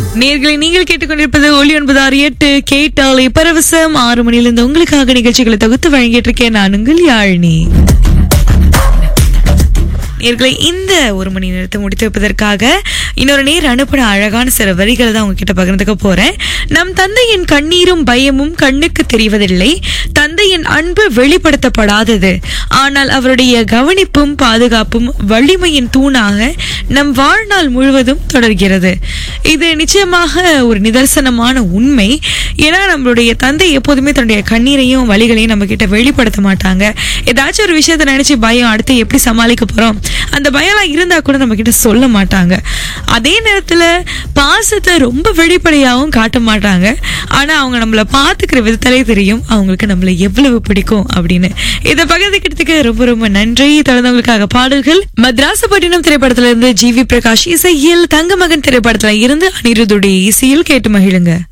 நேர்களை நீங்கள் கேட்டுக்கொண்டிருப்பது ஒளி ஒன்பது ஆறு எட்டு கேட்டாலே பரவசம் ஆறு மணியிலிருந்து உங்களுக்காக நிகழ்ச்சிகளை தொகுத்து வழங்கிட்டு இருக்கேன் நான் உங்கள் யாழினி நேர்களை இந்த ஒரு மணி நேரத்தை முடித்து வைப்பதற்காக இன்னொரு நேர் அனுப்பின அழகான சில வரிகளை தான் உங்ககிட்ட பகிர்ந்துக்க போறேன் நம் தந்தையின் கண்ணீரும் பயமும் கண்ணுக்கு தெரிவதில்லை தந்தையின் அன்பு வெளிப்படுத்தப்படாதது ஆனால் அவருடைய கவனிப்பும் பாதுகாப்பும் வலிமையின் தூணாக நம் வாழ்நாள் முழுவதும் தொடர்கிறது இது நிச்சயமாக ஒரு நிதர்சனமான உண்மை ஏன்னா நம்மளுடைய தந்தை எப்போதுமே தன்னுடைய கண்ணீரையும் வலிகளையும் நம்ம கிட்ட வெளிப்படுத்த மாட்டாங்க ஏதாச்சும் ஒரு விஷயத்தை நினைச்சு பயம் அடுத்து எப்படி சமாளிக்க போறோம் அந்த பயம்லாம் இருந்தா கூட நம்ம கிட்ட சொல்ல மாட்டாங்க அதே நேரத்துல பாசத்தை ரொம்ப வெளிப்படையாகவும் காட்ட மாட்டாங்க ஆனா அவங்க நம்மள பாத்துக்கிற விதத்திலே தெரியும் அவங்களுக்கு நம்மள எவ்வளவு பிடிக்கும் அப்படின்னு இதை பகிர்ந்துக்கிட்டதுக்கு ரொம்ப ரொம்ப நன்றி தொடர்ந்தவங்களுக்காக பாடல்கள் மத்ராசப்பட்டினம் திரைப்படத்துல இருந்து ஜி வி பிரகாஷ் இசையில் தங்கமகன் திரைப்படத்துல இருந்து அனிருதுடைய இசையில் கேட்டு மகிழுங்க